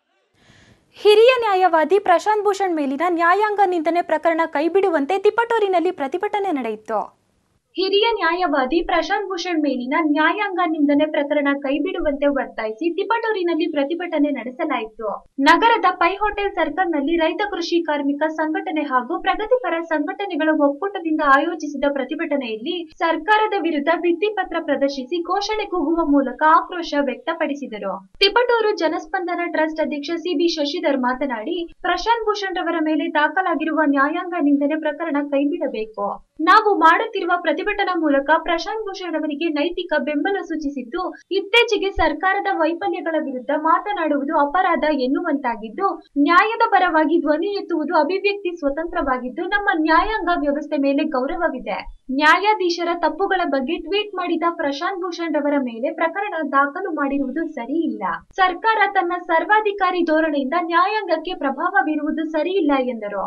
ಹಿರಿಯ ನ್ಯಾಯವಾದಿ ಪ್ರಶಾಂತ್ ಭೂಷಣ್ ಮೇಲಿನ ನ್ಯಾಯಾಂಗ ನಿಂದನೆ ಪ್ರಕರಣ ಕೈಬಿಡುವಂತೆ ತಿಪಟೂರಿನಲ್ಲಿ ಪ್ರತಿಭಟನೆ ನಡೆಯಿತು ಹಿರಿಯ ನ್ಯಾಯವಾದಿ ಪ್ರಶಾಂತ್ ಭೂಷಣ್ ಮೇಲಿನ ನ್ಯಾಯಾಂಗ ನಿಂದನೆ ಪ್ರಕರಣ ಕೈಬಿಡುವಂತೆ ಒತ್ತಾಯಿಸಿ ತಿಪಟೂರಿನಲ್ಲಿ ಪ್ರತಿಭಟನೆ ನಡೆಸಲಾಯಿತು ನಗರದ ಪೈ ಹೋಟೆಲ್ ಸರ್ಕಲ್ನಲ್ಲಿ ರೈತ ಕೃಷಿ ಕಾರ್ಮಿಕ ಸಂಘಟನೆ ಹಾಗೂ ಪ್ರಗತಿಪರ ಸಂಘಟನೆಗಳ ಒಕ್ಕೂಟದಿಂದ ಆಯೋಜಿಸಿದ ಪ್ರತಿಭಟನೆಯಲ್ಲಿ ಸರ್ಕಾರದ ವಿರುದ್ಧ ಭಿತ್ತಿಪತ್ರ ಪ್ರದರ್ಶಿಸಿ ಘೋಷಣೆ ಕೂಗುವ ಮೂಲಕ ಆಕ್ರೋಶ ವ್ಯಕ್ತಪಡಿಸಿದರು ತಿಪಟೂರು ಜನಸ್ಪಂದನ ಟ್ರಸ್ಟ್ ಅಧ್ಯಕ್ಷ ಸಿಬಿ ಶಶಿಧರ್ ಮಾತನಾಡಿ ಪ್ರಶಾಂತ್ ಭೂಷಣ್ ರವರ ಮೇಲೆ ದಾಖಲಾಗಿರುವ ನ್ಯಾಯಾಂಗ ನಿಂದನೆ ಪ್ರಕರಣ ಕೈಬಿಡಬೇಕು ನಾವು ಮಾಡುತ್ತಿರುವ ಪ್ರತಿಭಟನಾ ಮೂಲಕ ಪ್ರಶಾಂತ್ ಭೂಷಣ್ ಅವರಿಗೆ ನೈತಿಕ ಬೆಂಬಲ ಸೂಚಿಸಿದ್ದು ಇತ್ತೀಚೆಗೆ ಸರ್ಕಾರದ ವೈಫಲ್ಯಗಳ ವಿರುದ್ಧ ಮಾತನಾಡುವುದು ಅಪರಾಧ ಎನ್ನುವಂತಾಗಿದ್ದು ನ್ಯಾಯದ ಪರವಾಗಿ ಧ್ವನಿ ಎತ್ತುವುದು ಅಭಿವ್ಯಕ್ತಿ ಸ್ವತಂತ್ರವಾಗಿದ್ದು ನಮ್ಮ ನ್ಯಾಯಾಂಗ ವ್ಯವಸ್ಥೆ ಮೇಲೆ ಗೌರವವಿದೆ ನ್ಯಾಯಾಧೀಶರ ತಪ್ಪುಗಳ ಬಗ್ಗೆ ಟ್ವೀಟ್ ಮಾಡಿದ ಪ್ರಶಾಂತ್ ಭೂಷಣ್ ರವರ ಮೇಲೆ ಪ್ರಕರಣ ದಾಖಲು ಮಾಡಿರುವುದು ಸರಿ ಇಲ್ಲ ಸರ್ಕಾರ ತನ್ನ ಸರ್ವಾಧಿಕಾರಿ ಧೋರಣೆಯಿಂದ ನ್ಯಾಯಾಂಗಕ್ಕೆ ಪ್ರಭಾವ ಬೀರುವುದು ಸರಿಯಿಲ್ಲ ಎಂದರು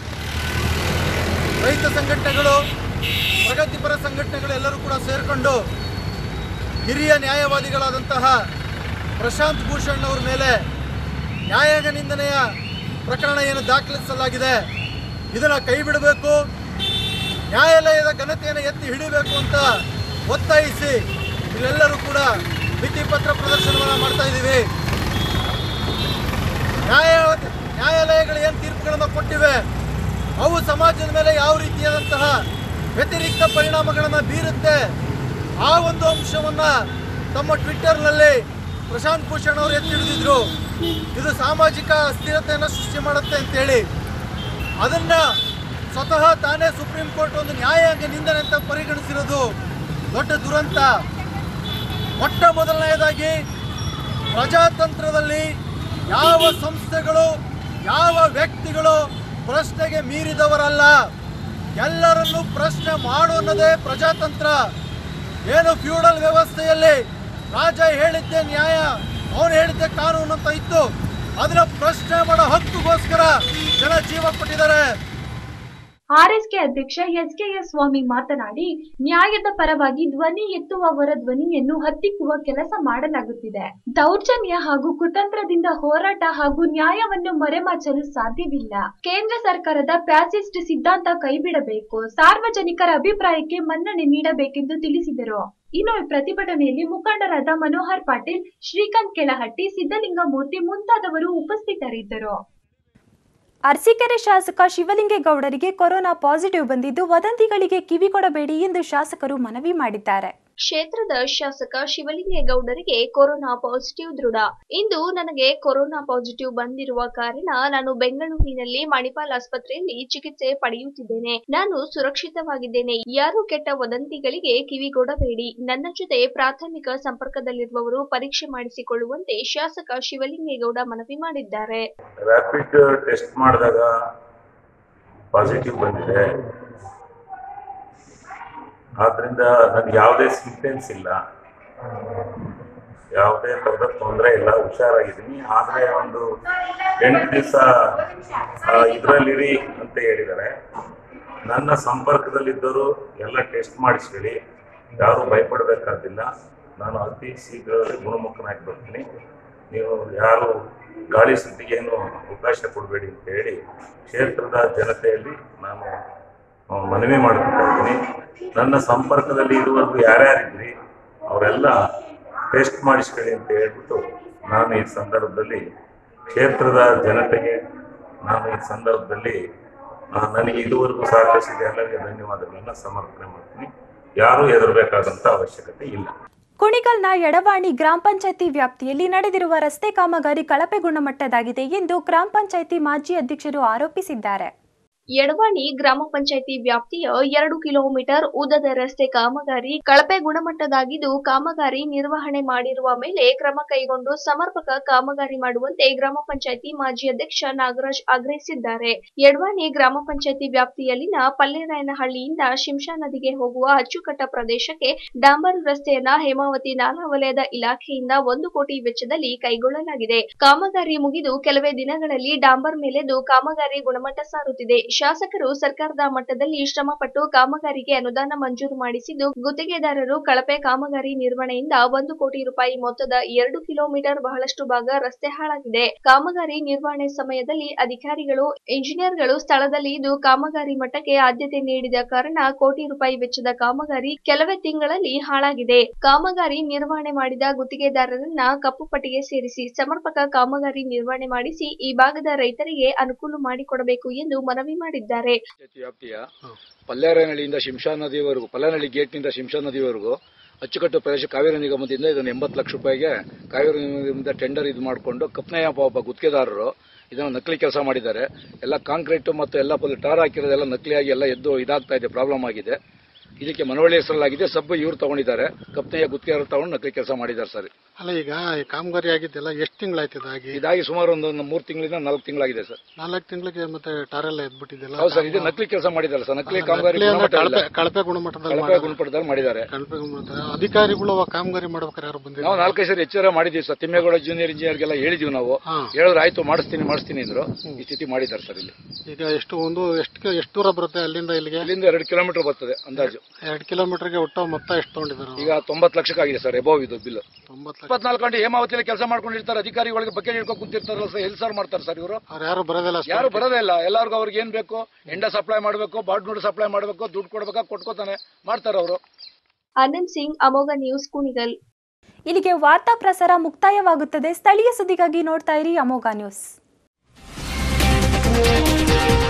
ರೈತ ಸಂಘಟನೆಗಳು ಪ್ರಗತಿಪರ ಸಂಘಟನೆಗಳು ಎಲ್ಲರೂ ಕೂಡ ಸೇರಿಕೊಂಡು ಹಿರಿಯ ನ್ಯಾಯವಾದಿಗಳಾದಂತಹ ಪ್ರಶಾಂತ್ ಭೂಷಣ್ ಅವರ ಮೇಲೆ ನ್ಯಾಯಾಂಗ ನಿಂದನೆಯ ಪ್ರಕರಣ ಏನು ದಾಖಲಿಸಲಾಗಿದೆ ಇದನ್ನು ಕೈ ಬಿಡಬೇಕು ನ್ಯಾಯಾಲಯದ ಘನತೆಯನ್ನು ಎತ್ತಿ ಹಿಡಿಬೇಕು ಅಂತ ಒತ್ತಾಯಿಸಿ ಇಲ್ಲೆಲ್ಲರೂ ಕೂಡ ಭಿತ್ತಿಪತ್ರ ಪ್ರದರ್ಶನವನ್ನು ಮಾಡ್ತಾ ಇದ್ದೀವಿ ನ್ಯಾಯ ನ್ಯಾಯಾಲಯಗಳು ಏನು ತೀರ್ಪುಗಳನ್ನು ಕೊಟ್ಟಿವೆ ಅವು ಸಮಾಜದ ಮೇಲೆ ಯಾವ ರೀತಿಯಾದಂತಹ ವ್ಯತಿರಿಕ್ತ ಪರಿಣಾಮಗಳನ್ನು ಬೀರುತ್ತೆ ಆ ಒಂದು ಅಂಶವನ್ನು ತಮ್ಮ ಟ್ವಿಟ್ಟರ್ನಲ್ಲಿ ಪ್ರಶಾಂತ್ ಭೂಷಣ್ ಅವರು ಎತ್ತಿ ಹಿಡಿದಿದ್ರು ಇದು ಸಾಮಾಜಿಕ ಅಸ್ಥಿರತೆಯನ್ನು ಸೃಷ್ಟಿ ಮಾಡುತ್ತೆ ಅಂತೇಳಿ ಅದನ್ನ ಸ್ವತಃ ತಾನೇ ಸುಪ್ರೀಂ ಕೋರ್ಟ್ ಒಂದು ನ್ಯಾಯಾಂಗ ನಿಂದನೆ ಅಂತ ಪರಿಗಣಿಸಿರೋದು ದೊಡ್ಡ ದುರಂತ ಮೊಟ್ಟ ಮೊದಲನೆಯದಾಗಿ ಪ್ರಜಾತಂತ್ರದಲ್ಲಿ ಯಾವ ಸಂಸ್ಥೆಗಳು ಯಾವ ವ್ಯಕ್ತಿಗಳು ಪ್ರಶ್ನೆಗೆ ಮೀರಿದವರಲ್ಲ ಎಲ್ಲರನ್ನೂ ಪ್ರಶ್ನೆ ಮಾಡು ಅನ್ನೋದೇ ಪ್ರಜಾತಂತ್ರ ಏನು ಫ್ಯೂಡಲ್ ವ್ಯವಸ್ಥೆಯಲ್ಲಿ ರಾಜ ಹೇಳಿದ್ದೆ ನ್ಯಾಯ ಅವನು ಹೇಳಿದ್ದೆ ಕಾನೂನು ಅಂತ ಇತ್ತು ಅದನ್ನ ಪ್ರಶ್ನೆ ಮಾಡೋ ಹಕ್ಕುಗೋಸ್ಕರ ಜನ ಜೀವ ಕೊಟ್ಟಿದ್ದಾರೆ ಆರ್ಎಸ್ಕೆ ಅಧ್ಯಕ್ಷ ಎಸ್ಕೆಎಸ್ ಸ್ವಾಮಿ ಮಾತನಾಡಿ ನ್ಯಾಯದ ಪರವಾಗಿ ಧ್ವನಿ ಎತ್ತುವವರ ಧ್ವನಿಯನ್ನು ಹತ್ತಿಕ್ಕುವ ಕೆಲಸ ಮಾಡಲಾಗುತ್ತಿದೆ ದೌರ್ಜನ್ಯ ಹಾಗೂ ಕುತಂತ್ರದಿಂದ ಹೋರಾಟ ಹಾಗೂ ನ್ಯಾಯವನ್ನು ಮರೆಮಾಚಲು ಸಾಧ್ಯವಿಲ್ಲ ಕೇಂದ್ರ ಸರ್ಕಾರದ ಪ್ಯಾಸಿಸ್ಟ್ ಸಿದ್ಧಾಂತ ಕೈಬಿಡಬೇಕು ಸಾರ್ವಜನಿಕರ ಅಭಿಪ್ರಾಯಕ್ಕೆ ಮನ್ನಣೆ ನೀಡಬೇಕೆಂದು ತಿಳಿಸಿದರು ಇನ್ನು ಈ ಪ್ರತಿಭಟನೆಯಲ್ಲಿ ಮುಖಂಡರಾದ ಮನೋಹರ್ ಪಾಟೀಲ್ ಶ್ರೀಕಾಂತ್ ಕೆಳಹಟ್ಟಿ ಸಿದ್ದಲಿಂಗಮೂರ್ತಿ ಮುಂತಾದವರು ಉಪಸ್ಥಿತರಿದ್ದರು ಅರಸೀಕೆರೆ ಶಾಸಕ ಶಿವಲಿಂಗೇಗೌಡರಿಗೆ ಕೊರೋನಾ ಪಾಸಿಟಿವ್ ಬಂದಿದ್ದು ವದಂತಿಗಳಿಗೆ ಕಿವಿಕೊಡಬೇಡಿ ಎಂದು ಶಾಸಕರು ಮನವಿ ಮಾಡಿದ್ದಾರೆ ಕ್ಷೇತ್ರದ ಶಾಸಕ ಶಿವಲಿಂಗೇಗೌಡರಿಗೆ ಕೊರೋನಾ ಪಾಸಿಟಿವ್ ದೃಢ ಇಂದು ನನಗೆ ಕೊರೋನಾ ಪಾಸಿಟಿವ್ ಬಂದಿರುವ ಕಾರಣ ನಾನು ಬೆಂಗಳೂರಿನಲ್ಲಿ ಮಣಿಪಾಲ್ ಆಸ್ಪತ್ರೆಯಲ್ಲಿ ಚಿಕಿತ್ಸೆ ಪಡೆಯುತ್ತಿದ್ದೇನೆ ನಾನು ಸುರಕ್ಷಿತವಾಗಿದ್ದೇನೆ ಯಾರು ಕೆಟ್ಟ ವದಂತಿಗಳಿಗೆ ಕಿವಿಗೊಡಬೇಡಿ ನನ್ನ ಜೊತೆ ಪ್ರಾಥಮಿಕ ಸಂಪರ್ಕದಲ್ಲಿರುವವರು ಪರೀಕ್ಷೆ ಮಾಡಿಸಿಕೊಳ್ಳುವಂತೆ ಶಾಸಕ ಶಿವಲಿಂಗೇಗೌಡ ಮನವಿ ಮಾಡಿದ್ದಾರೆ ರ್ಯಾಪಿಡ್ ಟೆಸ್ಟ್ ಮಾಡಿದಾಗ ಪಾಸಿಟಿವ್ ಬಂದಿದೆ ಆದ್ರಿಂದ ನನಗೆ ಯಾವುದೇ ಸಿಂಪ್ಟಮ್ಸ್ ಇಲ್ಲ ಯಾವುದೇ ಥರದ ತೊಂದರೆ ಇಲ್ಲ ಹುಷಾರಾಗಿದ್ದೀನಿ ಆದರೆ ಒಂದು ಎಂಟು ದಿವಸ ಇದರಲ್ಲಿರಿ ಅಂತ ಹೇಳಿದ್ದಾರೆ ನನ್ನ ಸಂಪರ್ಕದಲ್ಲಿದ್ದರು ಎಲ್ಲ ಟೆಸ್ಟ್ ಮಾಡಿಸ್ಕೊಳ್ಳಿ ಯಾರು ಭಯಪಡಬೇಕಾದಿಲ್ಲ ನಾನು ಅತಿ ಶೀಘ್ರದಲ್ಲಿ ಗುಣಮುಖನಾಗಿ ಬರ್ತೀನಿ ನೀವು ಯಾರು ಗಾಳಿ ಸುದ್ದಿಗೇನು ಅವಕಾಶ ಕೊಡಬೇಡಿ ಅಂತ ಹೇಳಿ ಕ್ಷೇತ್ರದ ಜನತೆಯಲ್ಲಿ ನಾನು ಆ, ಮನವಿ ಮಾಡ್ತಾ ಇದ್ದೀನಿ ನನ್ನ ಸಂಪರ್ಕದಲ್ಲಿ ಇರುವವರೆಗೂ ಯಾರ್ಯಾರಿದ್ರಿ ಅವರೆಲ್ಲ ಟೆಸ್ಟ್ ಮಾಡಿಸ್ಕೊಳ್ಳಿ ಅಂತ ಹೇಳ್ಬಿಟ್ಟು ನಾನು ಈ ಸಂದರ್ಭದಲ್ಲಿ ಕ್ಷೇತ್ರದ ಜನತೆಗೆ ನಾನು ಈ ಸಂದರ್ಭದಲ್ಲಿ ಆ, ನನಗೆ ಇದುವರೆಗೂ ಸಹಕರಿಸಿದ ಎಲ್ಲರಿಗೆ ಧನ್ಯವಾದಗಳನ್ನ ಸಮರ್ಪಣೆ ಮಾಡ್ತೀನಿ ಯಾರೂ ಹೆದರಬೇಕಾದಂಥ ಅವಶ್ಯಕತೆ ಇಲ್ಲ ಕುಣಿಗಲ್ನ ಎಡವಾಣಿ ಗ್ರಾಮ ಪಂಚಾಯಿತಿ ವ್ಯಾಪ್ತಿಯಲ್ಲಿ ನಡೆದಿರುವ ರಸ್ತೆ ಕಾಮಗಾರಿ ಕಳಪೆ ಗುಣಮಟ್ಟದಾಗಿದೆ ಎಂದು ಗ್ರಾಮ ಪಂಚಾಯಿತಿ ಮಾಜಿ ಅಧ್ಯಕ್ಷರು ಆರೋಪಿಸಿದ್ದಾರೆ ಯಡವಾಣಿ ಗ್ರಾಮ ಪಂಚಾಯಿತಿ ವ್ಯಾಪ್ತಿಯ ಎರಡು ಕಿಲೋಮೀಟರ್ ಉದ್ದದ ರಸ್ತೆ ಕಾಮಗಾರಿ ಕಳಪೆ ಗುಣಮಟ್ಟದಾಗಿದ್ದು ಕಾಮಗಾರಿ ನಿರ್ವಹಣೆ ಮಾಡಿರುವ ಮೇಲೆ ಕ್ರಮ ಕೈಗೊಂಡು ಸಮರ್ಪಕ ಕಾಮಗಾರಿ ಮಾಡುವಂತೆ ಗ್ರಾಮ ಪಂಚಾಯಿತಿ ಮಾಜಿ ಅಧ್ಯಕ್ಷ ನಾಗರಾಜ್ ಆಗ್ರಹಿಸಿದ್ದಾರೆ ಯಡವಾಣಿ ಗ್ರಾಮ ಪಂಚಾಯಿತಿ ವ್ಯಾಪ್ತಿಯಲ್ಲಿನ ಪಲ್ಲೆರಾಯನಹಳ್ಳಿಯಿಂದ ಶಿಂಷಾ ನದಿಗೆ ಹೋಗುವ ಅಚ್ಚುಕಟ್ಟ ಪ್ರದೇಶಕ್ಕೆ ಡಾಂಬರು ರಸ್ತೆಯನ್ನ ಹೇಮಾವತಿ ನಾಲಾ ವಲಯದ ಇಲಾಖೆಯಿಂದ ಒಂದು ಕೋಟಿ ವೆಚ್ಚದಲ್ಲಿ ಕೈಗೊಳ್ಳಲಾಗಿದೆ ಕಾಮಗಾರಿ ಮುಗಿದು ಕೆಲವೇ ದಿನಗಳಲ್ಲಿ ಡಾಂಬರ್ ಮೇಲೆದ್ದು ಕಾಮಗಾರಿ ಗುಣಮಟ್ಟ ಸಾರುತ್ತಿದೆ ಶಾಸಕರು ಸರ್ಕಾರದ ಮಟ್ಟದಲ್ಲಿ ಶ್ರಮಪಟ್ಟು ಕಾಮಗಾರಿಗೆ ಅನುದಾನ ಮಂಜೂರು ಮಾಡಿಸಿದ್ದು ಗುತ್ತಿಗೆದಾರರು ಕಳಪೆ ಕಾಮಗಾರಿ ನಿರ್ವಹಣೆಯಿಂದ ಒಂದು ಕೋಟಿ ರೂಪಾಯಿ ಮೊತ್ತದ ಎರಡು ಕಿಲೋಮೀಟರ್ ಬಹಳಷ್ಟು ಭಾಗ ರಸ್ತೆ ಹಾಳಾಗಿದೆ ಕಾಮಗಾರಿ ನಿರ್ವಹಣೆ ಸಮಯದಲ್ಲಿ ಅಧಿಕಾರಿಗಳು ಇಂಜಿನಿಯರ್ಗಳು ಸ್ಥಳದಲ್ಲಿ ಇದ್ದು ಕಾಮಗಾರಿ ಮಟ್ಟಕ್ಕೆ ಆದ್ಯತೆ ನೀಡಿದ ಕಾರಣ ಕೋಟಿ ರೂಪಾಯಿ ವೆಚ್ಚದ ಕಾಮಗಾರಿ ಕೆಲವೇ ತಿಂಗಳಲ್ಲಿ ಹಾಳಾಗಿದೆ ಕಾಮಗಾರಿ ನಿರ್ವಹಣೆ ಮಾಡಿದ ಗುತ್ತಿಗೆದಾರರನ್ನ ಕಪ್ಪು ಪಟ್ಟಿಗೆ ಸೇರಿಸಿ ಸಮರ್ಪಕ ಕಾಮಗಾರಿ ನಿರ್ವಹಣೆ ಮಾಡಿಸಿ ಈ ಭಾಗದ ರೈತರಿಗೆ ಅನುಕೂಲ ಮಾಡಿಕೊಡಬೇಕು ಎಂದು ಮನವಿ ಮಾಡಿದ್ದಾರೆ ಪಂಚಾಯತಿ ವ್ಯಾಪ್ತಿಯ ಪಲ್ಯಾರನಹಳ್ಳಿಯಿಂದ ಶಿಂಷಾ ನದಿವರೆಗೂ ಪಲ್ಯಾನಹಳ್ಳಿ ಗೇಟ್ನಿಂದ ಶಿಂಷಾ ನದಿವರೆಗೂ ಅಚ್ಚುಕಟ್ಟು ಪ್ರದೇಶ ಕಾವೇರಿ ನಿಗಮದಿಂದ ಇದನ್ನು ಎಂಬತ್ತು ಲಕ್ಷ ರೂಪಾಯಿಗೆ ಕಾವೇರಿ ನಿಗಮದಿಂದ ಟೆಂಡರ್ ಇದು ಮಾಡಿಕೊಂಡು ಕಪ್ನಯ್ಯಪ್ಪ ಒಬ್ಬ ಗುತ್ತಿಗೆದಾರರು ಇದನ್ನು ನಕಲಿ ಕೆಲಸ ಮಾಡಿದ್ದಾರೆ ಎಲ್ಲ ಕಾಂಕ್ರೀಟ್ ಮತ್ತು ಎಲ್ಲ ಫುಲ್ ಟಾರ್ ಹಾಕಿರೋದೆಲ್ಲ ನಕಲಿಯಾಗಿ ಎಲ್ಲ ಎದ್ದು ಇದಾಗ್ತಾ ಇದೆ ಪ್ರಾಬ್ಲಮ್ ಆಗಿದೆ ಇದಕ್ಕೆ ಮನವಳ್ಳಿ ಹೆಸರಲ್ಲಾಗಿದೆ ಸಬ್ ಇವ್ರು ತಗೊಂಡಿದ್ದಾರೆ ಕಪ್ನಯ್ಯ ಗುತ್ತಿಗೆದಾರರು ತಗೊಂಡು ನಕಲಿ ಕೆಲಸ ಮಾಡಿದ್ದಾರೆ ಸರ್ ಅಲ್ಲ ಈಗ ಈ ಕಾಮಗಾರಿ ಆಗಿದ್ದೆಲ್ಲ ಎಷ್ಟು ತಿಂಗಳಾಯ್ತು ಇದಾಗಿ ಇದಾಗಿ ಸುಮಾರು ಒಂದು ಮೂರು ತಿಂಗಳಿಂದ ನಾಲ್ಕು ತಿಂಗಳಾಗಿದೆ ಸರ್ ನಾಲ್ಕು ತಿಂಗಳಿಗೆ ಮತ್ತೆ ಟಾರೆಲ್ಲ ಎದ್ಬಿಟ್ಟಿದ್ದೆಲ್ಲ ಹೌದು ಸರ್ ಇದು ನಕಲಿ ಕೆಲಸ ಮಾಡಿದ್ದಾರೆ ಸರ್ ನಕಲಿ ಕಾಮಗಾರಿ ನಕಲಿ ಅಂದ್ರೆ ಗುಣಮಟ್ಟ ಇಲ್ಲ. ಕಳಪೆ ಕಳಪೆ ಗುಣಮಟ್ಟದಲ್ಲಿ ಕಳಪೆ ಮಾಡಿದ್ದಾರೆ. ಗುಣಮಟ್ಟದಲ್ಲಿ ಮಾಡಿದ್ದಾರೆ ಕಳಪೆ ಗುಣಮಟ್ಟ ಅಧಿಕಾರಿಗಳು ಅವಾಗ ಕಾಮಗಾರಿ ಮಾಡ್ಬೇಕಾರೆ ಯಾರು ಬಂದಿಲ್ಲ ನಾವು ನಾಲ್ಕೈದು ಸರಿ ಎಚ್ಚರ ಮಾಡಿದೀವಿ ಸರ್ ತಿಮ್ಮೇಗೌಡ ಜೂನಿಯರ್ ಇಂಜಿನಿಯರ್ಗೆಲ್ಲ ಹೇಳಿದೀವಿ ನಾವು ಹೇಳಿದ್ರೆ ಆಯ್ತು ಮಾಡಿಸ್ತೀನಿ ಮಾಡಿಸ್ತೀನಿ ಅಂದ್ರು ಈ ಸ್ಥಿತಿ ಮಾಡಿದ್ದಾರೆ ಸರ್ ಇಲ್ಲಿ ಈಗ ಎಷ್ಟು ಒಂದು ಎಷ್ಟು ಎಷ್ಟು ದೂರ ಬರುತ್ತೆ ಅಲ್ಲಿಂದ ಇಲ್ಲಿಗೆ ಇಲ್ಲಿಂದ ಎರಡು ಕಿಲೋಮೀಟರ್ ಬರ್ತದೆ ಅಂದಾಜು ಎರಡು ಕಿಲೋಮೀಟರ್ಗೆ ಒಟ್ಟು ಮೊತ್ತ ಎಷ್ಟು ತಗೊಂಡಿದ್ದಾರೆ ಈಗ ತೊಂಬತ್ತು ಲಕ್ಷಕ್ಕಾಗಿದೆ ಸರ್ ಎಬೋವ್ ಇದು ಬಿಲ್ ತೊಂಬತ್ತು ಲಕ್ಷ ಇಪ್ಪತ್ನಾಲ್ಕು ಗಂಟೆ ಹೇಮಾವತಿಯಲ್ಲಿ ಕೆಲಸ ಮಾಡ್ಕೊಂಡಿರ್ತಾರೆ ಅಧಿಕಾರಿಗಳಿಗೆ ಬಗ್ಗೆ ಹಿಡ್ಕೊಂಡು ಕುಂತಿರ್ತಾರಲ್ಲ ಸರ್ ಎಲ್ಲಿ ಸರ್ ಮಾಡ್ತಾರೆ ಸರ್ ಇವರು ಅವ್ರು ಯಾರು ಬರೋದಿಲ್ಲ ಅಷ್ಟೇ. ಯಾರು ಬರೋದೇ ಇಲ್ಲ ಎಲ್ಲರಿಗೂ ಅವ್ರಿಗೆ ಏನ್ ಬೇಕು ಎಂಡ ಸಪ್ಲೈ ಮಾಡಬೇಕು ಬಾಡ್ ಸಪ್ಲೈ ಮಾಡಬೇಕು ದುಡ್ಡು ಕೊಡ್ಬೇಕಾ ಕೊಟ್ಕೋತಾನೆ ಮಾಡ್ತಾರೆ ಅವರು ಆನಂದ್ ಸಿಂಗ್ ಅಮೋಘ ನ್ಯೂಸ್ ಕುಣಿಗಲ್ ಇಲ್ಲಿಗೆ ವಾರ್ತಾ ಪ್ರಸಾರ ಮುಕ್ತಾಯವಾಗುತ್ತದೆ ಸ್ಥಳೀಯ ಸುದ್ದಿಗಾಗಿ ನೋಡ್ತಾ ಇರಿ ಅಮೋಘ ನ್ಯೂಸ್